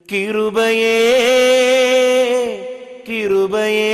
கிருபையே கிருபையே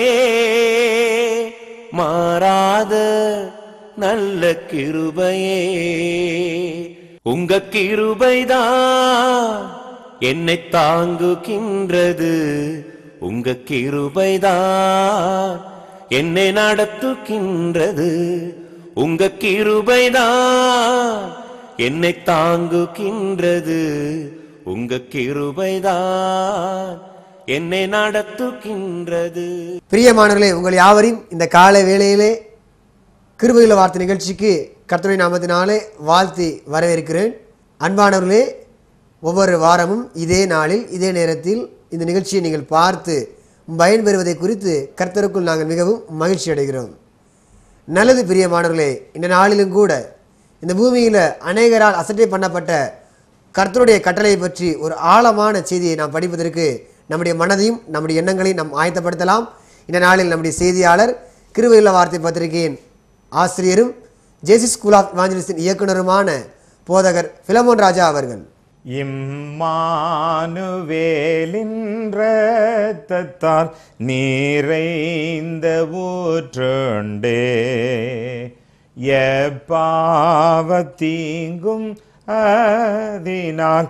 மாறாத நல்ல கிருபையே உங்க கிருபைதான் என்னை தாங்குகின்றது உங்க கிருபைதான் என்னை நடத்துகின்றது உங்க கிருபைதான் என்னை தாங்குகின்றது உங்க கிருபைதான் என்னை நடத்துகின்றது பிரியமானவர்களே உங்கள் யாவரையும் இந்த காலை வேளையிலே கிருபையுள்ள வார்த்தை நிகழ்ச்சிக்கு கர்த்தருடைய நாமத்தினாலே வாழ்த்தி வரவேற்கிறேன் அன்பானவர்களே ஒவ்வொரு வாரமும் இதே நாளில் இதே நேரத்தில் இந்த நிகழ்ச்சியை நீங்கள் பார்த்து பயன்பெறுவதை குறித்து கர்த்தருக்குள் நாங்கள் மிகவும் மகிழ்ச்சி அடைகிறோம் நல்லது பிரியமானவர்களே இந்த நாளிலும் கூட இந்த பூமியில் அநேகரால் அசட்டை பண்ணப்பட்ட கர்த்தருடைய கட்டளையை பற்றி ஒரு ஆழமான செய்தியை நாம் படிப்பதற்கு நம்முடைய மனதையும் நம்முடைய எண்ணங்களையும் நாம் ஆயத்தப்படுத்தலாம் இந்த நாளில் நம்முடைய செய்தியாளர் கிருவையுள்ள வார்த்தை பத்திரிகையின் ஆசிரியரும் ஜேசி ஸ்கூல் ஆஃப் இவாஞ்சலிஸ்டின் இயக்குனருமான போதகர் பிலமோன் ராஜா அவர்கள் இம்மானுவேலின் இரத்தத்தால் நிறைந்த ஊற்றுண்டே எப்பாவத்தீங்கும் அதனால்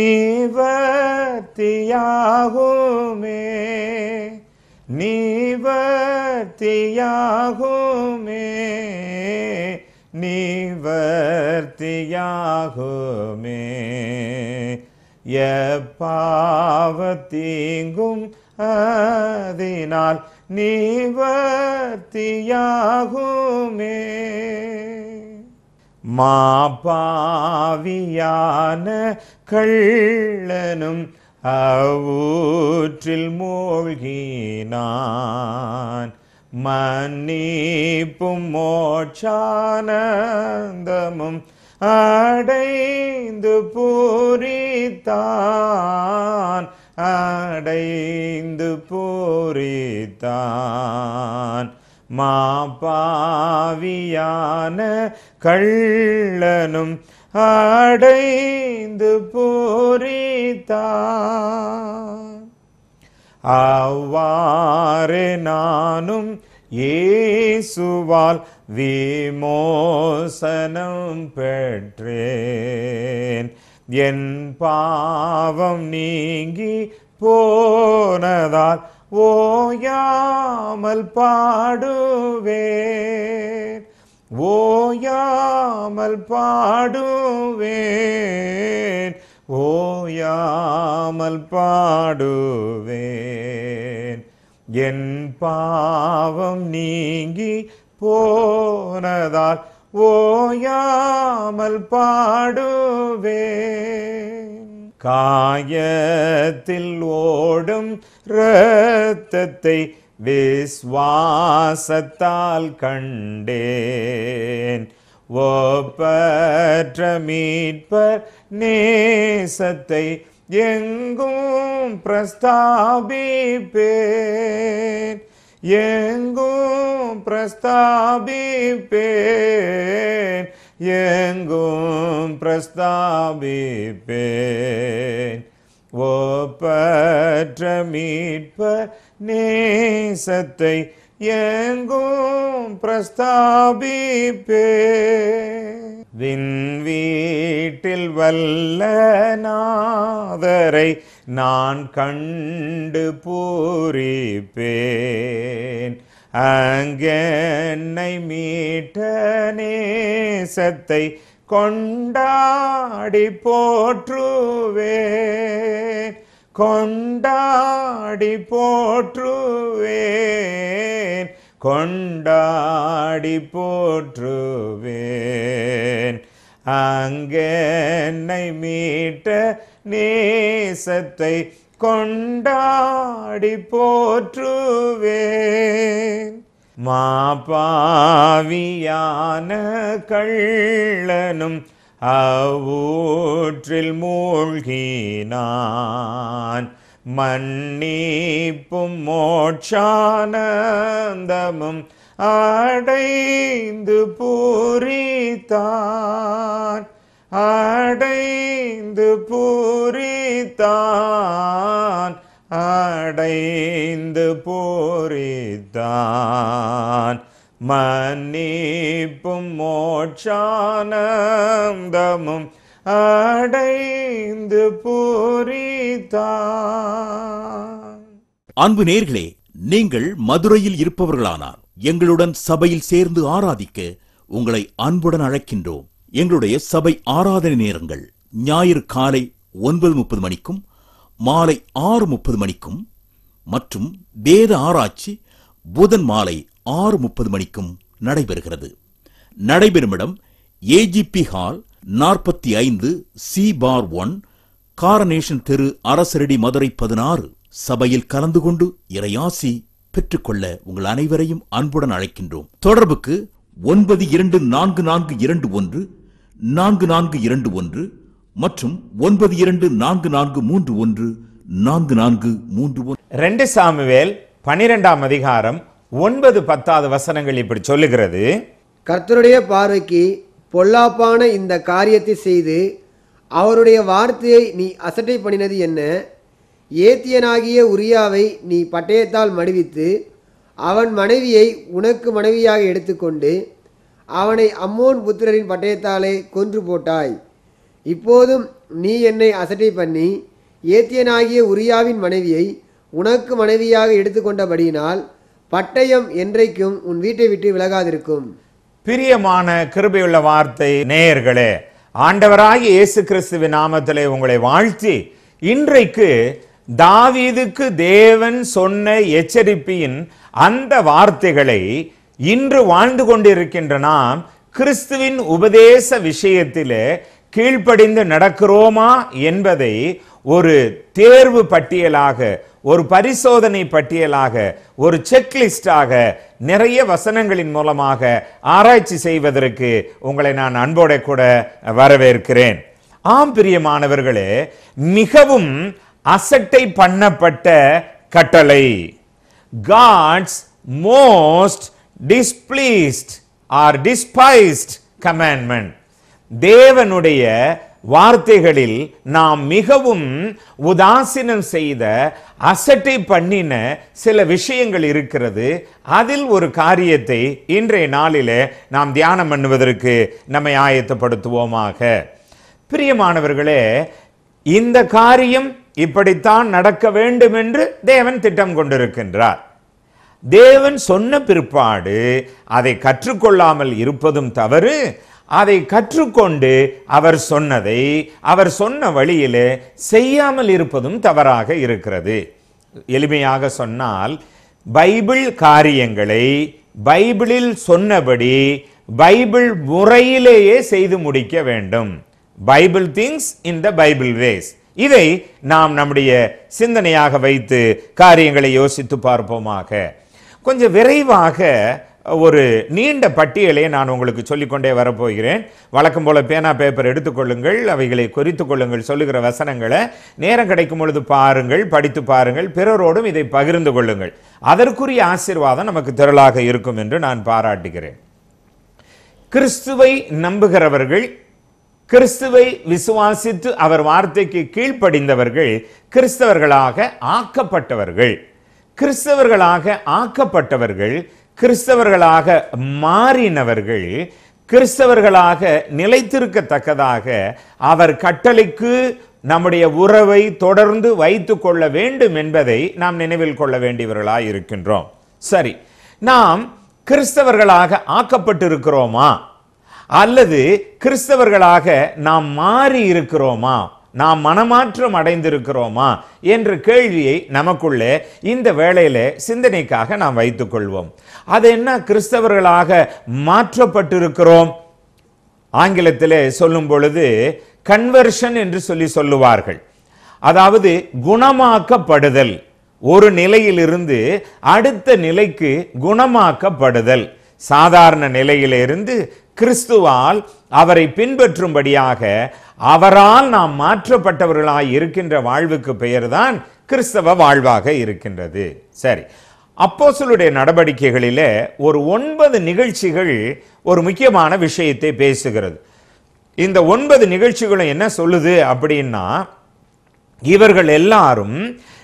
நிவர்த்தியாகுமே நிவர்த்தியாகுமே நிவர்த்தியாகுமே எப்பாவத்தீங்கும் அதனால் நிவர்த்தியாகுமே மாபாவியான கள்ளனும் அவ்வூற்றில் மூழ்கினான் மன்னிப்பும் மோட்சானந்தமும் அடைந்து பூரித்தான் அடைந்து பூரித்தான் மாபாவியான கள்ளனும் அடைந்து பூரித்தான் அவ்வாறு நானும் இயேசுவால் விமோசனம் பெற்றேன் என் பாவம் நீங்கி போனதால் ஓயாமல் பாடுவேன் ஓயாமல் பாடுவேன் ஓயாமல் பாடுவேன் என் பாவம் நீங்கி போனதால் ஓயாமல் பாடுவேன் காயத்தில் ஓடும் இரத்தத்தை விஸ்வாசத்தால் கண்டேன் ஒப்பற்ற மீட்பர் நேசத்தை எங்கும் பிரஸ்தாபிப்பேன் எங்கும் பிரஸ்தாபிப்பேன் எங்கும் பிரஸ்தாபிப்பேன் ஒப்பற்ற மீட்பர் நேசத்தை எங்கும் பிரஸ்தாபிப்பேன் விண் வீட்டில் வல்ல நாதரை நான் கண்டு பூரிப்பேன் அங்கென்னை மீட்ட நேசத்தை கொண்டாடி போற்றுவேன் கொண்டாடி போற்றுவேன் கொண்டாடி போற்றுவேன் அங்கென்னை மீட்ட நேசத்தை கொண்டாடி போற்றுவேன் மாபாவியான கள்ளனும் அவ்வூற்றில் மூழ்கினான் மன்னிப்பும் மோட்சானந்தமும் அடைந்து பூரித்தான் அடைந்து பூரித்தான் அடைந்து போரித்தான் மன்னிப்பும் மோட்சானந்தமும் அடைந்து போரித்தான் அன்பு நேர்களே நீங்கள் மதுரையில் இருப்பவர்களானார் எங்களுடன் சபையில் சேர்ந்து ஆராதிக்க உங்களை அன்புடன் அழைக்கின்றோம் எங்களுடைய சபை ஆராதனை நேரங்கள் ஞாயிறு காலை ஒன்பது முப்பது மணிக்கும் மாலை ஆறு முப்பது மணிக்கும் மற்றும் வேத ஆராய்ச்சி புதன் மாலை ஆறு முப்பது மணிக்கும் நடைபெறுகிறது நடைபெறும் இடம் ஏஜிபி ஹால் நாற்பத்தி ஐந்து சி பார் ஒன் காரனேஷன் தெரு அரசரடி மதுரை பதினாறு சபையில் கலந்து கொண்டு இறையாசி பெற்றுக்கொள்ள உங்கள் அனைவரையும் அன்புடன் அழைக்கின்றோம் தொடர்புக்கு ஒன்பது இரண்டு நான்கு நான்கு இரண்டு ஒன்று நான்கு நான்கு இரண்டு ஒன்று மற்றும் ஒன்பது இரண்டு நான்கு நான்கு மூன்று ஒன்று நான்கு நான்கு மூன்று ஒன்று ரெண்டு சாமுவேல் பனிரெண்டாம் அதிகாரம் ஒன்பது பத்தாவது வசனங்கள் இப்படி சொல்லுகிறது கர்த்தருடைய பார்வைக்கு பொல்லாப்பான இந்த காரியத்தை செய்து அவருடைய வார்த்தையை நீ அசட்டை பண்ணினது என்ன ஏத்தியனாகிய உரியாவை நீ பட்டயத்தால் மடிவித்து அவன் மனைவியை உனக்கு மனைவியாக எடுத்துக்கொண்டு அவனை அம்மோன் புத்திரரின் பட்டயத்தாலே கொன்று போட்டாய் இப்போதும் நீ என்னை அசட்டை பண்ணி ஏத்தியனாகிய உரியாவின் மனைவியை உனக்கு மனைவியாக எடுத்துக்கொண்டபடியினால் பட்டயம் என்றைக்கும் உன் வீட்டை விட்டு விலகாதிருக்கும் பிரியமான கிருபையுள்ள வார்த்தை நேயர்களே ஆண்டவராகிய இயேசு கிறிஸ்துவின் நாமத்திலே உங்களை வாழ்த்தி இன்றைக்கு தாவீதுக்கு தேவன் சொன்ன எச்சரிப்பின் அந்த வார்த்தைகளை இன்று வாழ்ந்து கொண்டிருக்கின்ற நாம் கிறிஸ்துவின் உபதேச விஷயத்திலே கீழ்ப்படிந்து நடக்கிறோமா என்பதை ஒரு தேர்வு பட்டியலாக ஒரு பரிசோதனை பட்டியலாக ஒரு செக்லிஸ்டாக நிறைய வசனங்களின் மூலமாக ஆராய்ச்சி செய்வதற்கு உங்களை நான் அன்போட கூட வரவேற்கிறேன் ஆம் பிரியமானவர்களே மிகவும் அசட்டை பண்ணப்பட்ட கட்டளை God's most displeased or despised commandment தேவனுடைய வார்த்தைகளில் நாம் மிகவும் உதாசீனம் செய்த அசட்டை பண்ணின சில விஷயங்கள் இருக்கிறது அதில் ஒரு காரியத்தை இன்றைய நாளிலே நாம் தியானம் பண்ணுவதற்கு நம்மை ஆயத்தப்படுத்துவோமாக பிரியமானவர்களே இந்த காரியம் இப்படித்தான் நடக்க வேண்டும் என்று தேவன் திட்டம் கொண்டிருக்கின்றார் தேவன் சொன்ன பிற்பாடு அதை கற்றுக்கொள்ளாமல் இருப்பதும் தவறு அதை கற்றுக்கொண்டு அவர் சொன்னதை அவர் சொன்ன வழியிலே செய்யாமல் இருப்பதும் தவறாக இருக்கிறது எளிமையாக சொன்னால் பைபிள் காரியங்களை பைபிளில் சொன்னபடி பைபிள் முறையிலேயே செய்து முடிக்க வேண்டும் Bible things in the Bible ways இதை நாம் நம்முடைய சிந்தனையாக வைத்து காரியங்களை யோசித்து பார்ப்போமாக கொஞ்சம் விரைவாக ஒரு நீண்ட பட்டியலை நான் உங்களுக்கு சொல்லிக்கொண்டே வரப்போகிறேன் வழக்கம் போல பேனா பேப்பர் எடுத்துக்கொள்ளுங்கள் அவைகளை குறித்துக் கொள்ளுங்கள் சொல்லுகிற வசனங்களை நேரம் கிடைக்கும் பொழுது பாருங்கள் படித்து பாருங்கள் பிறரோடும் இதை பகிர்ந்து கொள்ளுங்கள் அதற்குரிய ஆசீர்வாதம் நமக்கு திரளாக இருக்கும் என்று நான் பாராட்டுகிறேன் கிறிஸ்துவை நம்புகிறவர்கள் கிறிஸ்துவை விசுவாசித்து அவர் வார்த்தைக்கு கீழ்ப்படிந்தவர்கள் கிறிஸ்தவர்களாக ஆக்கப்பட்டவர்கள் கிறிஸ்தவர்களாக ஆக்கப்பட்டவர்கள் கிறிஸ்தவர்களாக மாறினவர்கள் கிறிஸ்தவர்களாக நிலைத்திருக்கத்தக்கதாக அவர் கட்டளைக்கு நம்முடைய உறவை தொடர்ந்து வைத்துக் கொள்ள வேண்டும் என்பதை நாம் நினைவில் கொள்ள வேண்டியவர்களாய் இருக்கின்றோம் சரி நாம் கிறிஸ்தவர்களாக ஆக்கப்பட்டிருக்கிறோமா அல்லது கிறிஸ்தவர்களாக நாம் மாறி இருக்கிறோமா நாம் மனமாற்றம் அடைந்திருக்கிறோமா என்ற கேள்வியை நமக்குள்ளே இந்த வேளையில சிந்தனைக்காக நாம் வைத்துக் கொள்வோம் அது என்ன கிறிஸ்தவர்களாக மாற்றப்பட்டிருக்கிறோம் ஆங்கிலத்திலே சொல்லும் பொழுது கன்வர்ஷன் என்று சொல்லி சொல்லுவார்கள் அதாவது குணமாக்கப்படுதல் ஒரு நிலையிலிருந்து அடுத்த நிலைக்கு குணமாக்கப்படுதல் சாதாரண நிலையிலிருந்து கிறிஸ்துவால் அவரை பின்பற்றும்படியாக அவரால் நாம் மாற்றப்பட்டவர்களாய் இருக்கின்ற வாழ்வுக்கு பெயர்தான் கிறிஸ்தவ வாழ்வாக இருக்கின்றது சரி அப்போஸ்தலருடைய நடவடிக்கைகளிலே ஒரு ஒன்பது நிகழ்ச்சிகள் ஒரு முக்கியமான விஷயத்தை பேசுகிறது இந்த ஒன்பது நிகழ்ச்சிகளும் என்ன சொல்லுது அப்படின்னா இவர்கள் எல்லாரும்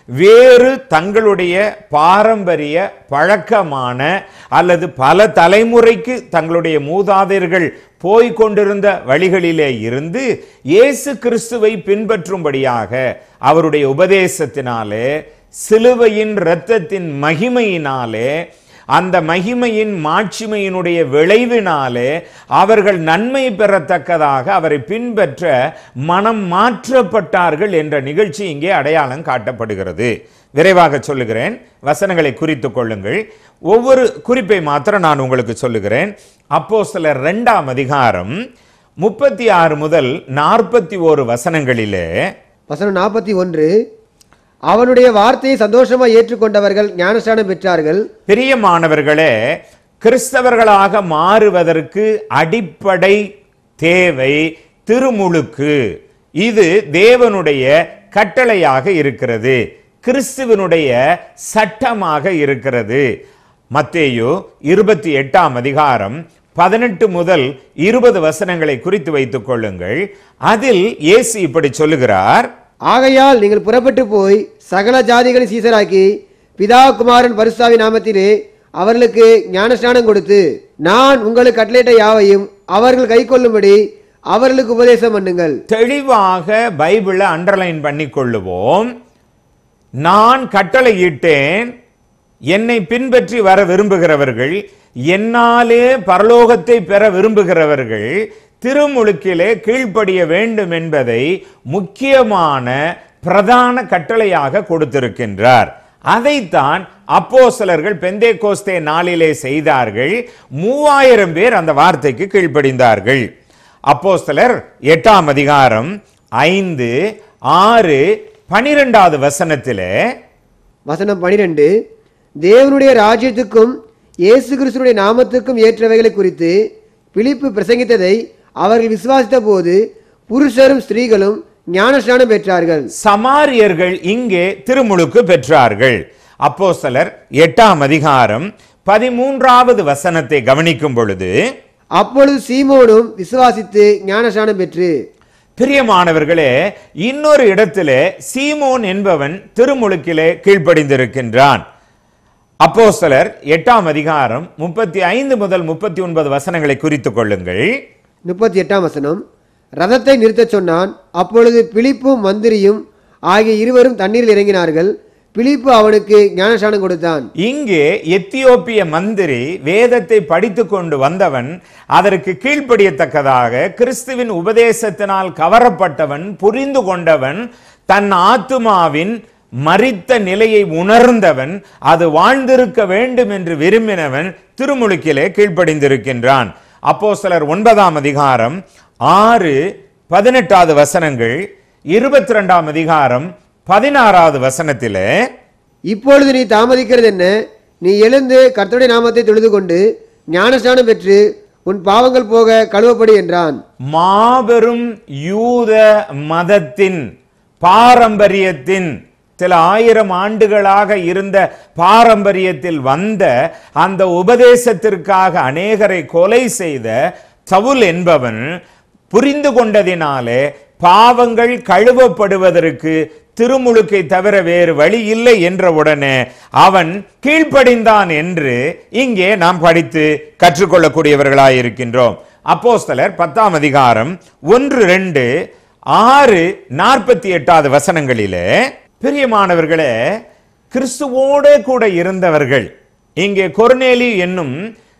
வேறு தங்களுடைய பாரம்பரிய பழக்கமான அல்லது பல தலைமுறைக்கு தங்களுடைய மூதாதையர்கள் போய்க் கொண்டிருந்த வழிகளிலே இருந்து இயேசு கிறிஸ்துவை பின்பற்றும்படியாக அவருடைய உபதேசத்தினாலே சிலுவையின் இரத்தத்தின் மகிமையினாலே அந்த மகிமையின் மாட்சிமையினுடைய விளைவினாலே அவர்கள் நன்மை பெறத்தக்கதாக அவரை பின்பற்ற மனம் மாற்றப்பட்டார்கள் என்ற நிகழ்ச்சி இங்கே அடையாளம் காட்டப்படுகிறது விரைவாக சொல்லுகிறேன் வசனங்களை குறித்துக் கொள்ளுங்கள் ஒவ்வொரு குறிப்பை மாத்திரம் நான் உங்களுக்கு சொல்லுகிறேன் அப்போ சில ரெண்டாம் அதிகாரம் முப்பத்தி ஆறு முதல் நாற்பத்தி ஓரு வசனங்களிலே வசனம் நாற்பத்தி ஒன்று அவனுடைய வார்த்தையை சந்தோஷமாக ஏற்றுக்கொண்டவர்கள் ஞானஸ்நானம் பெற்றார்கள் பிரியமானவர்களே கிறிஸ்தவர்களாக மாறுவதற்கு அடிப்படை தேவை திருமுழுக்கு இது தேவனுடைய கட்டளையாக இருக்கிறது கிறிஸ்துவனுடைய சட்டமாக இருக்கிறது மத்தேயு இருபத்தி எட்டாம் அதிகாரம் பதினெட்டு முதல் இருபது வசனங்களை குறித்து வைத்துக் கொள்ளுங்கள் அதில் இயேசு இப்படி சொல்லுகிறார் ஆகையால் நீங்கள் புறப்பட்டு போய் சகல ஜாதிகளை சீசராக்கி பிதா குமாரன் பரிசுத்தாவி நாமத்திலே அவர்களுக்கு ஞானஸ்நானம் கொடுத்து நான் உங்களுக்கு கட்டளையிட்ட யாவையும் அவர்கள் கைக்கொள்ளும்படி அவர்களுக்கு உபதேசம் பண்ணுங்கள் தெளிவாக பைபிளை அண்டர்லைன் பண்ணி கொள்ளுவோம் நான் கட்டளையிட்டேன் என்னை பின்பற்றி வர விரும்புகிறவர்கள் என்னாலே பரலோகத்தை பெற விரும்புகிறவர்கள் திருமுழுக்கிலே கீழ்ப்படிய வேண்டும் என்பதை முக்கியமான பிரதான கட்டளையாக கொடுத்திருக்கின்றார் அதைத்தான் அப்போஸ்தலர்கள் பெந்தே கோஸ்தே நாளிலே செய்தார்கள் மூவாயிரம் பேர் அந்த வார்த்தைக்கு கீழ்ப்படிந்தார்கள் அப்போஸ்தலர் எட்டாம் அதிகாரம் ஐந்து ஆறு பனிரெண்டாவது வசனத்திலே வசனம் பனிரெண்டு தேவனுடைய ராஜ்யத்துக்கும் இயேசு கிறிஸ்துடைய நாமத்துக்கும் ஏற்றவைகளை குறித்து பிலிப்பு பிரசங்கித்ததை அவர்கள் விசுவாசித்த போது புருஷரும் ஸ்திரீகளும் ஞானஸ்நானம் பெற்றார்கள் சமாரியர்கள் இங்கே திருமுழுக்கு பெற்றார்கள் அப்போஸ்தலர் எட்டாம் அதிகாரம் பதிமூன்றாவது வசனத்தை கவனிக்கும் பொழுது அப்பொழுது சீமோனும் விசுவாசித்து ஞானஸ்நானம் பெற்று பிரியமானவர்களே இன்னொரு இடத்திலே சீமோன் என்பவன் திருமுழுக்கிலே கீழ்ப்படிந்திருக்கின்றான் அப்போஸ்தலர் எட்டாம் அதிகாரம் முப்பத்தி ஐந்து முதல் முப்பத்தி ஒன்பது வசனங்களை குறித்துக் கொள்ளுங்கள் முப்பத்தி எட்டாம் வசனம் ரதத்தை நிறுத்தச் சொன்னான் அப்பொழுது பிலிப்பும் மந்திரியும் ஆகிய இருவரும் தண்ணீரில் இறங்கினார்கள் பிலிப்பு அவனுக்கு ஞானஸ்நானம் கொடுத்தான் இங்கே எத்தியோப்பிய மந்திரி வேதத்தை படித்துக் கொண்டு வந்தவன் அதற்கு கீழ்ப்படியத்தக்கதாக கிறிஸ்துவின் உபதேசத்தினால் கவரப்பட்டவன் புரிந்து கொண்டவன் தன் ஆத்துமாவின் மரித்த நிலையை உணர்ந்தவன் அது வாழ்ந்திருக்க வேண்டும் என்று விரும்பினவன் திருமுழுக்கிலே கீழ்ப்படிந்திருக்கின்றான் அப்போஸ்தலர் ஒன்பதாம் அதிகாரம் ஆறு பதினெட்டாவது வசனங்கள் இருபத்தி ரெண்டாம் அதிகாரம் பதினாறாவது வசனத்திலே இப்பொழுது நீ தாமதிக்கிறது என்ன நீ எழுந்து கர்த்தருடைய நாமத்தை தொழுது கொண்டு ஞானஸ்நானம் பெற்று உன் பாவங்கள் போக கழுவப்படி என்றான் மாபெரும் யூத மதத்தின் பாரம்பரியத்தின் சில ஆயிரம் ஆண்டுகளாக இருந்த பாரம்பரியத்தில் வந்த அந்த உபதேசத்திற்காக அநேகரை கொலை செய்த சவுல் என்பவன் புரிந்து கொண்டதினாலே பாவங்கள் கழுவப்படுவதற்கு திருமுழுக்கை தவிர வேறு வழி இல்லை என்ற உடனே அவன் கீழ்ப்படிந்தான் என்று இங்கே நாம் படித்து கற்றுக்கொள்ளக்கூடியவர்களாய் இருக்கின்றோம் அப்போஸ்தலர் பத்தாம் அதிகாரம் ஒன்று ரெண்டு ஆறு நாற்பத்தி எட்டாவது வசனங்களிலே பிரியமானவர்களே கிறிஸ்துவோடே கூட இருந்தவர்கள் இங்கே கொர்நேலி என்னும்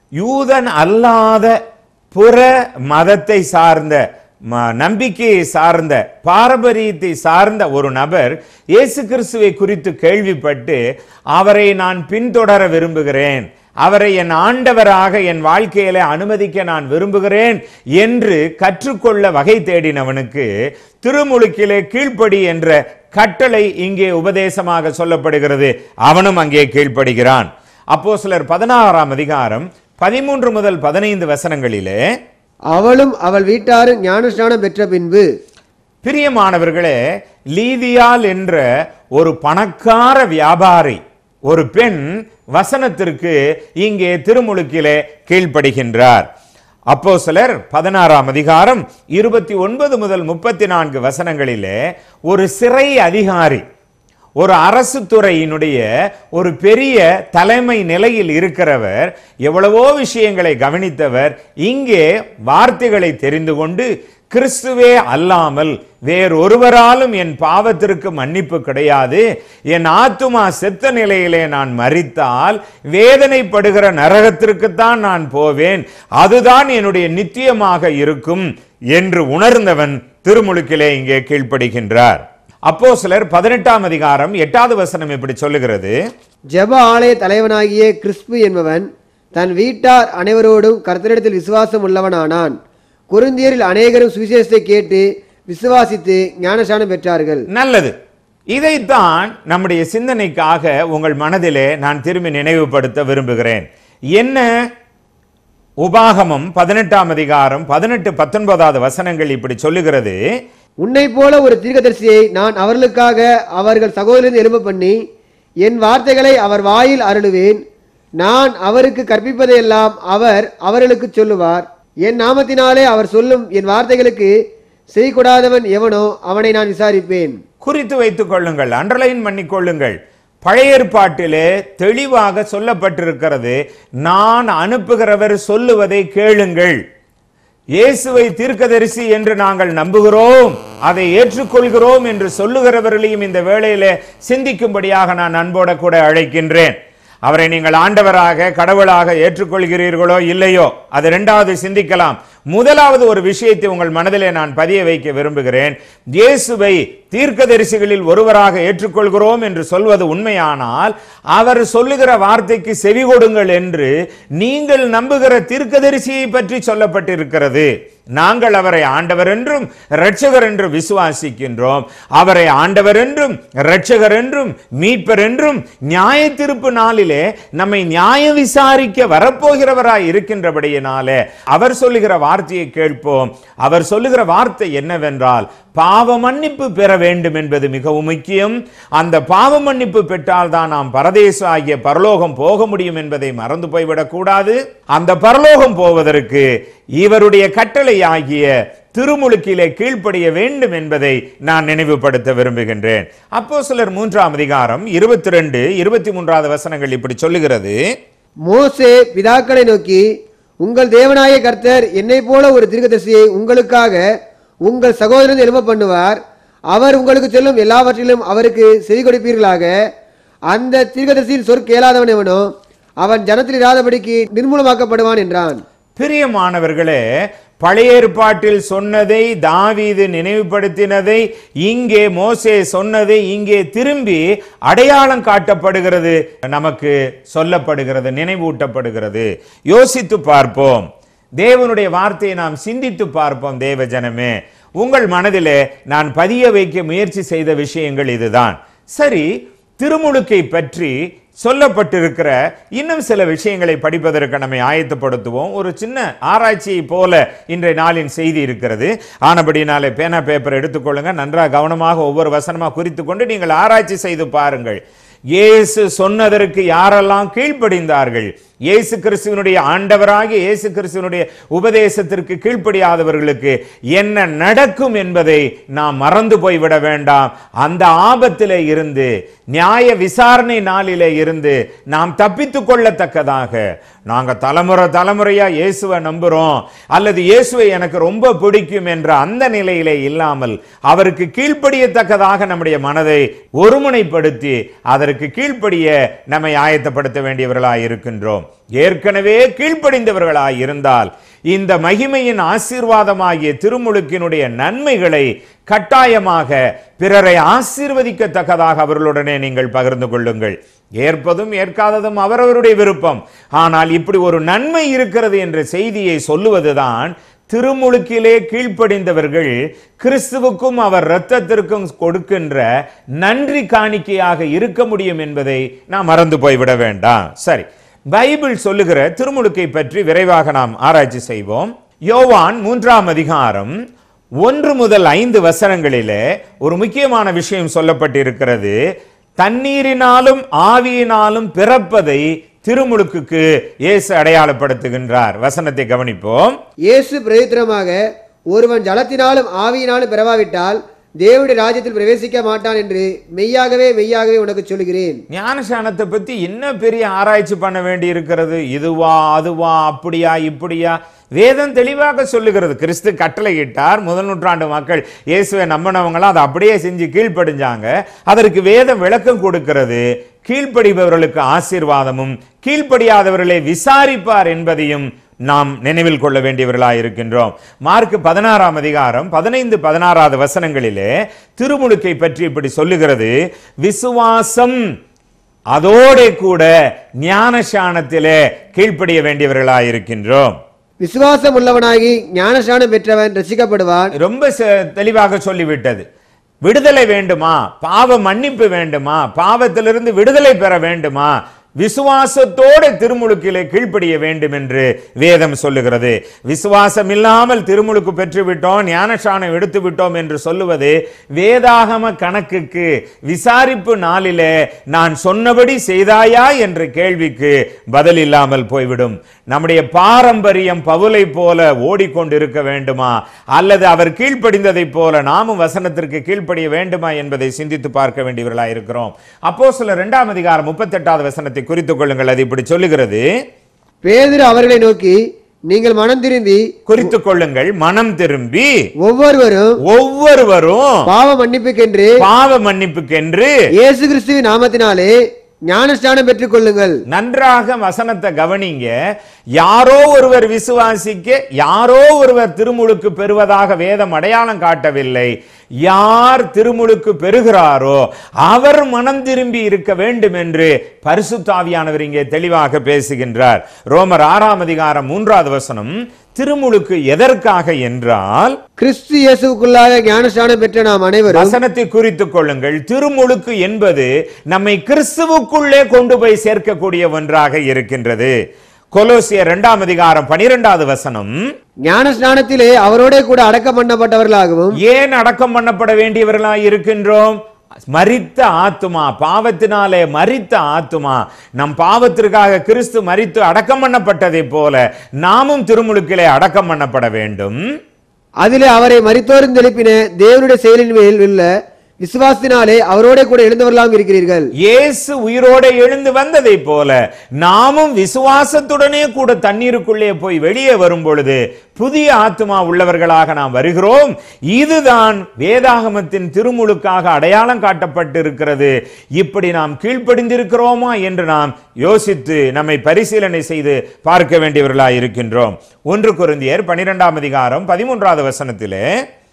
யூதன் அல்லாத புற மதத்தை சார்ந்த ம- நம்பிக்கையை சார்ந்த பாரம்பரியத்தை சார்ந்த ஒரு நபர் இயேசு கிறிஸ்துவை குறித்து கேள்விப்பட்டு அவரை நான் பின்தொடர விரும்புகிறேன் அவரை என் ஆண்டவராக என் வாழ்க்கையில அனுமதிக்க நான் விரும்புகிறேன் என்று கற்றுக்கொள்ள வகை தேடினவனுக்கு திருமுழுக்கிலே கீழ்ப்படி என்ற கட்டளை இங்கே உபதேசமாக சொல்லப்படுகிறது அவனும் அங்கே கீழ்ப்படுகிறான் அப்போ சிலர் பதினாறாம் அதிகாரம் பதிமூன்று முதல் பதினைந்து வசனங்களிலே அவளும் அவள் வீட்டாரும் ஞானஸ்நானம் பெற்ற பின்பு பிரியமானவர்களே லீதியால் என்ற ஒரு பணக்கார வியாபாரி ஒரு பெண் வசனத்திற்கு இங்கே திருமுழுக்கிலே கீழ்ப்படுகின்றார் அப்போ சிலர் பதினாறாம் அதிகாரம் இருபத்தி ஒன்பது முதல் முப்பத்தி நான்கு வசனங்களிலே ஒரு சிறை அதிகாரி ஒரு அரசு துறையினுடைய ஒரு பெரிய தலைமை நிலையில் இருக்கிறவர் எவ்வளவோ விஷயங்களை கவனித்தவர் இங்கே வார்த்தைகளை தெரிந்து கொண்டு கிறிஸ்துவே அல்லாமல் வேறொருவராலும் என் பாவத்திற்கு மன்னிப்பு கிடையாது என் ஆத்துமா செத்த நிலையிலே நான் மரித்தால் வேதனைப்படுகிற நரகத்திற்குத்தான் நான் போவேன் அதுதான் என்னுடைய நித்தியமாக இருக்கும் என்று உணர்ந்தவன் திருமுழுக்கிலே இங்கே கீழ்ப்படுகின்றார் அப்போ சிலர் பதினெட்டாம் அதிகாரம் எட்டாவது வசனம் இப்படி சொல்லுகிறது ஜெப ஆலய தலைவனாகிய கிறிஸ்பு என்பவன் தன் வீட்டார் அனைவரோடும் கர்த்தரிடத்தில் விசுவாசம் உள்ளவனானான் குருந்தியரில் அநேகரும் சுவிசேஷத்தை கேட்டு விசுவாசித்து ஞானசானம் பெற்றார்கள் நல்லது இதைத்தான் நம்முடைய சிந்தனைக்காக உங்கள் மனதிலே நான் திரும்பி நினைவுபடுத்த விரும்புகிறேன் என்ன உபாகமம் பதினெட்டாம் அதிகாரம் பதினெட்டு பத்தொன்பதாவது வசனங்கள் இப்படி சொல்லுகிறது உன்னை போல ஒரு தீர்க்கதரிசியை நான் அவர்களுக்காக அவர்கள் சகோதரன் எழும்ப பண்ணி என் வார்த்தைகளை அவர் வாயில் அருளுவேன் நான் அவருக்கு கற்பிப்பதையெல்லாம் அவர் அவர்களுக்கு சொல்லுவார் என் நாமத்தினாலே அவர் சொல்லும் என் வார்த்தைகளுக்கு செய்கூடாதவன் எவனோ அவனை நான் விசாரிப்பேன் குறித்து வைத்துக் கொள்ளுங்கள் அண்டர்லைன் பண்ணிக் கொள்ளுங்கள் பழைய ஏற்பாட்டிலே தெளிவாக சொல்லப்பட்டிருக்கிறது நான் அனுப்புகிறவர் சொல்லுவதை கேளுங்கள் இயேசுவை தீர்க்கதரிசி என்று நாங்கள் நம்புகிறோம் அதை ஏற்றுக்கொள்கிறோம் என்று சொல்லுகிறவர்களையும் இந்த வேளையிலே சிந்திக்கும்படியாக நான் அன்போட கூட அழைக்கின்றேன் அவரை நீங்கள் ஆண்டவராக கடவுளாக ஏற்றுக்கொள்கிறீர்களோ இல்லையோ அது இரண்டாவது சிந்திக்கலாம் முதலாவது ஒரு விஷயத்தை உங்கள் மனதிலே நான் பதிய வைக்க விரும்புகிறேன் இயேசுவை தீர்க்கதரிசிகளில் ஒருவராக ஏற்றுக்கொள்கிறோம் என்று சொல்வது உண்மையானால் அவர் சொல்லுகிற வார்த்தைக்கு செவி கொடுங்கள் என்று நீங்கள் நம்புகிற தீர்க்கதரிசியை பற்றி சொல்லப்பட்டிருக்கிறது நாங்கள் அவரை ஆண்டவர் என்றும் இரட்சகர் என்றும் விசுவாசிக்கின்றோம் அவரை ஆண்டவர் என்றும் இரட்சகர் என்றும் மீட்பர் என்றும் நியாய திருப்பு நாளிலே நம்மை நியாய விசாரிக்க வரப்போகிறவராய் இருக்கின்றபடியினாலே அவர் சொல்லுகிற வார்த்தையை கேட்போம் அவர் சொல்லுகிற வார்த்தை என்னவென்றால் பாவ மன்னிப்பு பெற வேண்டும் என்பது மிகவும் முக்கியம் அந்த பாவ மன்னிப்பு பெற்றால் தான் நாம் பரதேச ஆகிய பரலோகம் போக முடியும் என்பதை மறந்து போய்விடக் கூடாது அந்த பரலோகம் போவதற்கு இவருடைய கட்டளை ஆகிய திருமுழுக்கிலே கீழ்ப்படிய வேண்டும் என்பதை நான் நினைவுபடுத்த விரும்புகின்றேன் அப்போ சிலர் மூன்றாம் அதிகாரம் இருபத்தி ரெண்டு இருபத்தி மூன்றாவது வசனங்கள் இப்படி சொல்லுகிறது மோசே பிதாக்களை நோக்கி உங்கள் தேவனாய கர்த்தர் என்னை போல ஒரு தீர்க்கதரிசியை உங்களுக்காக உங்கள் சகோதரன் எழுப்ப பண்ணுவார் அவர் உங்களுக்கு சொல்லும் எல்லாவற்றிலும் அவருக்கு செவி கொடுப்பீர்களாக அந்த தீர்க்கதரிசியின் சொற் கேளாதவன் எவனோ அவன் ஜனத்தில் இராதபடிக்கு நிர்மூலமாக்கப்படுவான் என்றான் பிரியமானவர்களே பழைய ஏற்பாட்டில் சொன்னதை தாவீது நினைவுபடுத்தினதை இங்கே மோசே சொன்னதை இங்கே திரும்பி அடையாளம் காட்டப்படுகிறது நமக்கு சொல்லப்படுகிறது நினைவூட்டப்படுகிறது யோசித்து பார்ப்போம் தேவனுடைய வார்த்தையை நாம் சிந்தித்து பார்ப்போம் தேவ ஜனமே உங்கள் மனதிலே நான் பதிய வைக்க முயற்சி செய்த விஷயங்கள் இதுதான் சரி திருமுழுக்கை பற்றி சொல்லப்பட்டிருக்கிற இன்னும் சில விஷயங்களை படிப்பதற்கு நம்மை ஆயத்தப்படுத்துவோம் ஒரு சின்ன ஆராய்ச்சியை போல இன்றைய நாளின் செய்தி இருக்கிறது ஆனபடினாலே பேனா பேப்பர் எடுத்துக்கொள்ளுங்க நன்றாக கவனமாக ஒவ்வொரு வசனமா குறித்து கொண்டு நீங்கள் ஆராய்ச்சி செய்து பாருங்கள் இயேசு சொன்னதற்கு யாரெல்லாம் கீழ்ப்படிந்தார்கள் இயேசு கிறிஸ்துவனுடைய ஆண்டவராகிய இயேசு கிறிஸ்துவனுடைய உபதேசத்திற்கு கீழ்ப்படியாதவர்களுக்கு என்ன நடக்கும் என்பதை நாம் மறந்து போய்விட வேண்டாம் அந்த ஆபத்திலே இருந்து நியாய விசாரணை நாளிலே இருந்து நாம் தப்பித்துக் கொள்ளத்தக்கதாக நாங்க தலைமுறை தலைமுறையா இயேசுவை நம்புறோம் அல்லது இயேசுவை எனக்கு ரொம்ப பிடிக்கும் என்ற அந்த நிலையிலே இல்லாமல் அவருக்கு கீழ்ப்படியத்தக்கதாக நம்முடைய மனதை ஒருமுனைப்படுத்தி அதற்கு கீழ்ப்படிய நம்மை ஆயத்தப்படுத்த வேண்டியவர்களாய் இருக்கின்றோம் ஏற்கனவே கீழ்ப்படிந்தவர்களாய் இருந்தால் இந்த மகிமையின் ஆசீர்வாதமாகிய திருமுழுக்கினுடைய நன்மைகளை கட்டாயமாக பிறரை ஆசீர்வதிக்கத்தக்கதாக அவர்களுடனே நீங்கள் பகிர்ந்து கொள்ளுங்கள் ஏற்பதும் ஏற்காததும் அவரவருடைய விருப்பம் ஆனால் இப்படி ஒரு நன்மை இருக்கிறது என்ற செய்தியை சொல்லுவதுதான் திருமுழுக்கிலே கீழ்ப்படிந்தவர்கள் கிறிஸ்துவுக்கும் அவர் இரத்தத்திற்கும் கொடுக்கின்ற நன்றி காணிக்கையாக இருக்க முடியும் என்பதை நாம் மறந்து போய்விட வேண்டாம் சரி பைபிள் சொல்லுகிற திருமுழுக்கை பற்றி விரைவாக நாம் ஆராய்ச்சி செய்வோம் யோவான் மூன்றாம் அதிகாரம் ஒன்று முதல் ஐந்து வசனங்களிலே ஒரு முக்கியமான விஷயம் சொல்லப்பட்டிருக்கிறது தண்ணீரினாலும் ஆவியினாலும் பிறப்பதை திருமுழுக்குக்கு இயேசு அடையாளப்படுத்துகின்றார் வசனத்தை கவனிப்போம் இயேசு பிரயுத்தரமாக ஒருவன் ஜலத்தினாலும் ஆவியினாலும் பிறவாவிட்டால் தேவனுடைய ராஜ்யத்தில் பிரவேசிக்க மாட்டான் என்று மெய்யாகவே மெய்யாகவே உனக்கு சொல்கிறேன் ஞானசானத்தை பத்தி என்ன பெரிய ஆராய்ச்சி பண்ண வேண்டி இருக்கிறது இதுவா அதுவா அப்படியா இப்படியா வேதம் தெளிவாக சொல்லுகிறது கிறிஸ்து கட்டளையிட்டார் முதல் நூற்றாண்டு மக்கள் இயேசுவை நம்பினவங்களாம் அதை அப்படியே செஞ்சு கீழ்ப்படிஞ்சாங்க அதற்கு வேதம் விளக்கம் கொடுக்கிறது கீழ்ப்படிபவர்களுக்கு ஆசீர்வாதமும் கீழ்ப்படியாதவர்களை விசாரிப்பார் என்பதையும் நாம் நினைவில் கொள்ள வேண்டியவர்களாய் இருக்கின்றோம் மார்க் பதினாறாம் அதிகாரம் பதினைந்து பதினாறாவது வசனங்களிலே திருமுழுக்கை பற்றி இப்படி சொல்லுகிறது விசுவாசம் அதோட கூட ஞானசானத்திலே கீழ்ப்படிய வேண்டியவர்களாய் இருக்கின்றோம் விசுவாசம் உள்ளவனாகி ஞானஸ்நானம் பெற்றவன் ரசிக்கப்படுவான் ரொம்ப ச- தெளிவாக சொல்லிவிட்டது விடுதலை வேண்டுமா பாவ மன்னிப்பு வேண்டுமா பாவத்திலிருந்து விடுதலை பெற வேண்டுமா விசுவாசத்தோட திருமுழுக்கிலே கீழ்ப்படிய வேண்டும் என்று வேதம் சொல்லுகிறது விசுவாசம் இல்லாமல் திருமுழுக்கு பெற்று விட்டோம் ஞானசானம் எடுத்து விட்டோம் என்று சொல்லுவது வேதாகம கணக்குக்கு விசாரிப்பு நாளிலே நான் சொன்னபடி செய்தாயா என்ற கேள்விக்கு பதில் இல்லாமல் போய்விடும் நம்முடைய பாரம்பரியம் பவுலை போல ஓடிக்கொண்டிருக்க வேண்டுமா அல்லது அவர் கீழ்ப்படிந்ததைப் போல நாமும் வசனத்திற்கு கீழ்ப்படிய வேண்டுமா என்பதை சிந்தித்து பார்க்க வேண்டியவர்களாக இருக்கிறோம் அப்போ சில இரண்டாம் அதிகாரம் முப்பத்தெட்டாவது வசனத்தை குறித்துக் கொள்ளுங்கள் அது இப்படி சொல்லுகிறது பேதுரு அவர்களை நோக்கி நீங்கள் மனம் திரும்பி குறித்துக் கொள்ளுங்கள் மனம் திரும்பி ஒவ்வொருவரும் ஒவ்வொருவரும் பாவ மன்னிப்புக்கென்று பாவ மன்னிப்புக்கென்று இயேசு கிறிஸ்துவின் நாமத்தினாலே ஞானஸ்நானம் பெற்றுக் கொள்ளுங்கள் நன்றாக வசனத்தை கவனிங்க யாரோ ஒருவர் விசுவாசிக்க யாரோ ஒருவர் திருமுழுக்கு பெறுவதாக வேதம் அடையாளம் காட்டவில்லை யார் திருமுழுக்கு பெறுகிறாரோ அவர் மனம் திரும்பி இருக்க வேண்டும் என்று பரிசுத்தாவியானவர் இங்கே தெளிவாக பேசுகின்றார் ரோமர் ஆறாம் அதிகாரம் மூன்றாவது வசனம் திருமுழுக்கு எதற்காக என்றால் கிறிஸ்து இயேசுக்குள்ளாக ஞானஸ்நானம் பெற்ற நாம் அனைவரும் வசனத்தை குறித்துக் கொள்ளுங்கள் திருமுழுக்கு என்பது நம்மை கிறிஸ்துவுக்குள்ளே கொண்டு போய் சேர்க்கக்கூடிய ஒன்றாக இருக்கின்றது கொலோசியர் இரண்டாம் அதிகாரம் பனிரெண்டாவது வசனம் ஞானஸ்நானத்திலே அவரோட கூட அடக்கம் பண்ணப்பட்டவர்களாகவும் ஏன் அடக்கம் பண்ணப்பட வேண்டியவர்களாய் இருக்கின்றோம் மரித்த ஆத்துமா பாவத்தினாலே மரித்த ஆத்துமா நம் பாவத்திற்காக கிறிஸ்து மரித்து அடக்கம் பண்ணப்பட்டதைப் போல நாமும் திருமுழுக்கிலே அடக்கம் பண்ணப்பட வேண்டும் அதிலே அவரை மரித்தோரும் தெளிப்பின தேவனுடைய செயலின் மேல் உள்ள விசுவாசத்தினாலே அவரோட கூட எழுந்தவர்களாகவும் இருக்கிறீர்கள் இயேசு உயிரோட எழுந்து வந்ததை போல நாமும் விசுவாசத்துடனே கூட தண்ணீருக்குள்ளே போய் வெளியே வரும் பொழுது புதிய ஆத்துமா உள்ளவர்களாக நாம் வருகிறோம் இதுதான் வேதாகமத்தின் திருமுழுக்காக அடையாளம் காட்டப்பட்டிருக்கிறது இப்படி நாம் கீழ்ப்படிந்திருக்கிறோமா என்று நாம் யோசித்து நம்மை பரிசீலனை செய்து பார்க்க வேண்டியவர்களாய் இருக்கின்றோம் ஒன்று குருந்தியர் பனிரெண்டாம் அதிகாரம் பதிமூன்றாவது வசனத்திலே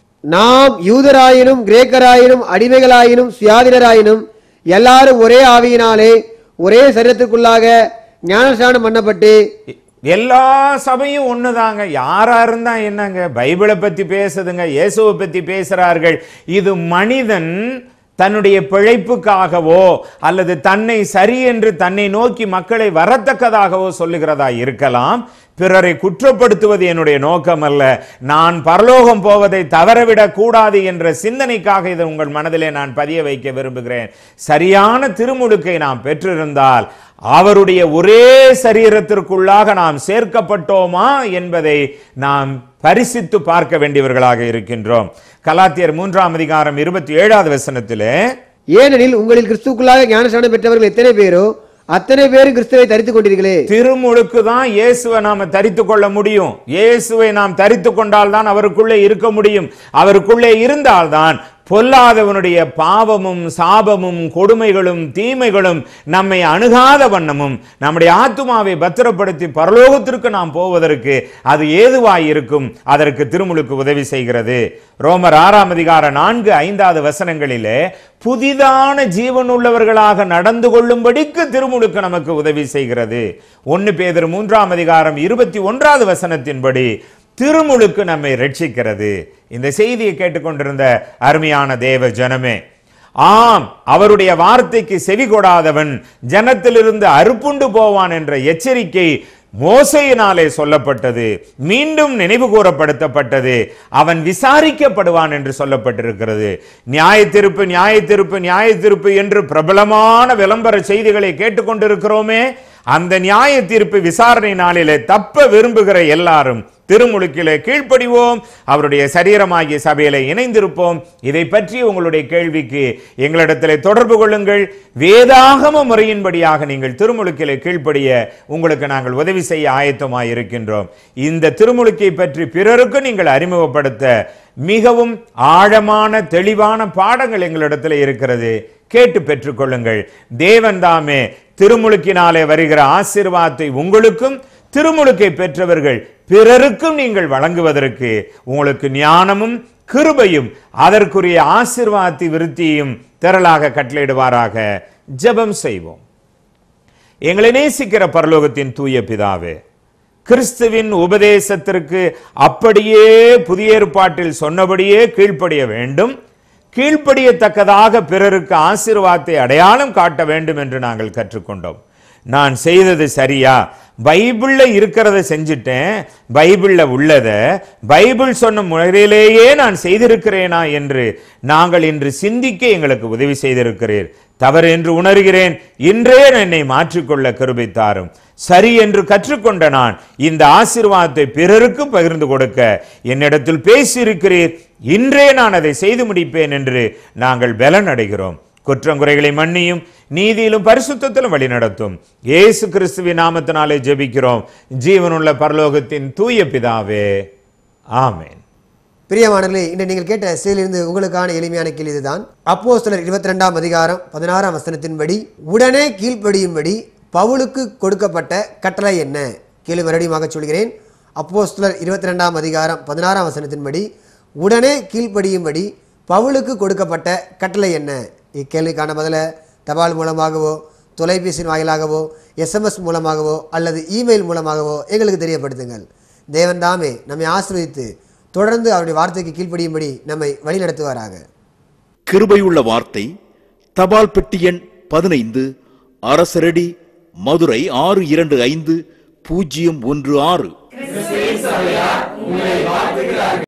நாம் யூதராயினும் கிரேக்கராயினும் அடிமைகளாயினும் சுயாதீனராயினும் எல்லாரும் ஒரே ஆவியினாலே ஒரே சரீரத்துக்குள்ளாக ஞானஸ்நானம் பண்ணப்பட்டு எல்லா சபையும் ஒண்ணுதாங்க யாரா இருந்தா என்னங்க பைபிளை பத்தி பேசுதுங்க இயேசுவை பத்தி பேசுறார்கள் இது மனிதன் தன்னுடைய பிழைப்புக்காகவோ அல்லது தன்னை சரி என்று தன்னை நோக்கி மக்களை வரத்தக்கதாகவோ சொல்லுகிறதா இருக்கலாம் பிறரை குற்றப்படுத்துவது என்னுடைய நோக்கம் அல்ல நான் பரலோகம் போவதை தவறவிடக் கூடாது என்ற சிந்தனைக்காக இதை உங்கள் மனதிலே நான் பதிய வைக்க விரும்புகிறேன் சரியான திருமுழுக்கை நாம் பெற்றிருந்தால் அவருடைய ஒரே சரீரத்திற்குள்ளாக நாம் சேர்க்கப்பட்டோமா என்பதை நாம் பரிசித்து பார்க்க வேண்டியவர்களாக இருக்கின்றோம் கலாத்தியர் மூன்றாம் அதிகாரம் இருபத்தி ஏழாவது வசனத்திலே ஏனெனில் உங்களில் கிறிஸ்துக்குள்ளாக ஞானஸ்நானம் பெற்றவர்கள் எத்தனை பேரோ அத்தனை பேரும் கிறிஸ்துவை தரித்துக் கொண்டீர்களே திருமுழுக்கு தான் இயேசுவை நாம தரித்து கொள்ள முடியும் இயேசுவை நாம் தரித்து கொண்டால் தான் அவருக்குள்ளே இருக்க முடியும் அவருக்குள்ளே இருந்தால்தான் பொல்லாதவனுடைய பாவமும் சாபமும் கொடுமைகளும் தீமைகளும் நம்மை அணுகாத வண்ணமும் நம்முடைய ஆத்துமாவை பத்திரப்படுத்தி பரலோகத்திற்கு நாம் போவதற்கு அது ஏதுவாய் இருக்கும் அதற்கு திருமுழுக்கு உதவி செய்கிறது ரோமர் ஆறாம் அதிகார நான்கு ஐந்தாவது வசனங்களிலே புதிதான ஜீவன் உள்ளவர்களாக நடந்து கொள்ளும்படிக்கு திருமுழுக்கு நமக்கு உதவி செய்கிறது ஒன்னு பேதர் மூன்றாம் அதிகாரம் இருபத்தி ஒன்றாவது வசனத்தின்படி திருமுழுக்கு நம்மை ரட்சிக்கிறது இந்த செய்தியை கேட்டுக்கொண்டிருந்த அருமையான தேவ ஜனமே ஆம் அவருடைய வார்த்தைக்கு செவி கொடாதவன் ஜனத்திலிருந்து அறுப்புண்டு போவான் என்ற எச்சரிக்கை மோசையினாலே சொல்லப்பட்டது மீண்டும் நினைவு கூறப்படுத்தப்பட்டது அவன் விசாரிக்கப்படுவான் என்று சொல்லப்பட்டிருக்கிறது நியாய திருப்பு நியாய திருப்பு நியாய திருப்பு என்று பிரபலமான விளம்பர செய்திகளை கேட்டுக்கொண்டிருக்கிறோமே அந்த நியாய தீர்ப்பு விசாரணை நாளிலே தப்ப விரும்புகிற எல்லாரும் திருமுழுக்கிலே கீழ்ப்படிவோம் அவருடைய சரீரமாகிய சபையில இணைந்திருப்போம் இதை பற்றி உங்களுடைய கேள்விக்கு எங்களிடத்திலே தொடர்பு கொள்ளுங்கள் வேதாகம முறையின்படியாக நீங்கள் திருமுழுக்கிலே கீழ்ப்படிய உங்களுக்கு நாங்கள் உதவி செய்ய ஆயத்தமாய் இருக்கின்றோம் இந்த திருமுழுக்கை பற்றி பிறருக்கு நீங்கள் அறிமுகப்படுத்த மிகவும் ஆழமான தெளிவான பாடங்கள் எங்களிடத்தில் இருக்கிறது கேட்டு பெற்றுக்கொள்ளுங்கள் தேவன் தாமே திருமுழுக்கினாலே வருகிற ஆசீர்வாதத்தை உங்களுக்கும் திருமுழுக்கை பெற்றவர்கள் பிறருக்கும் நீங்கள் வழங்குவதற்கு உங்களுக்கு ஞானமும் கிருபையும் அதற்குரிய ஆசீர்வாதத்தை விருத்தியும் திரளாக கட்டளையிடுவாராக ஜெபம் செய்வோம் எங்களை நேசிக்கிற பரலோகத்தின் தூய பிதாவே கிறிஸ்துவின் உபதேசத்திற்கு அப்படியே புதிய ஏற்பாட்டில் சொன்னபடியே கீழ்ப்படிய வேண்டும் கீழ்ப்படியத்தக்கதாக பிறருக்கு ஆசீர்வாதத்தை அடையாளம் காட்ட வேண்டும் என்று நாங்கள் கற்றுக்கொண்டோம் நான் செய்தது சரியா பைபிள்ல இருக்கிறத செஞ்சிட்டேன் பைபிள்ல உள்ளத பைபிள் சொன்ன முறையிலேயே நான் செய்திருக்கிறேனா என்று நாங்கள் இன்று சிந்திக்க எங்களுக்கு உதவி செய்திருக்கிறீர் தவறு என்று உணர்கிறேன் இன்றே என்னை மாற்றிக்கொள்ள கிருபை தாரும் சரி என்று கற்றுக்கொண்ட நான் இந்த ஆசீர்வாதத்தை பிறருக்கு பகிர்ந்து கொடுக்க என்னிடத்தில் பேசியிருக்கிறீர் இன்றே நான் அதை செய்து முடிப்பேன் என்று நாங்கள் பலன் அடைகிறோம் குற்றங்குறைகளை மன்னியும் நீதியிலும் பரிசுத்தத்திலும் வழி நடத்தும் இயேசு கிறிஸ்துவின் நாமத்தினாலே ஜெபிக்கிறோம் ஜீவனுள்ள பரலோகத்தின் தூய பிதாவே ஆமென் பிரியமானவர்களே இன்று நீங்கள் கேட்ட செயலிருந்து உங்களுக்கான எளிமையான கேள்வி இதுதான் அப்போ சிலர் இருபத்தி ரெண்டாம் அதிகாரம் பதினாறாம் வசனத்தின்படி உடனே கீழ்ப்படியும்படி பவுலுக்கு கொடுக்கப்பட்ட கட்டளை என்ன கேள்வி மறுபடியும் சொல்கிறேன் அப்போ சிலர் இருபத்தி ரெண்டாம் அதிகாரம் பதினாறாம் வசனத்தின்படி உடனே கீழ்ப்படியும்படி பவுலுக்கு கொடுக்கப்பட்ட கட்டளை என்ன இக்கேள்விக்கான பதில தபால் மூலமாகவோ தொலைபேசியின் வாயிலாகவோ எஸ்எம்எஸ் மூலமாகவோ அல்லது இமெயில் மூலமாகவோ எங்களுக்கு தெரியப்படுத்துங்கள் தேவன் தாமே நம்மை ஆசீர்வதித்து தொடர்ந்து அவருடைய வார்த்தைக்கு கீழ்ப்படியும்படி நம்மை வழிநடத்துவாராக கிருபையுள்ள வார்த்தை தபால் பெட்டி எண் பதினைந்து அரசரடி மதுரை ஆறு இரண்டு ஐந்து பூஜ்ஜியம் ஒன்று ஆறு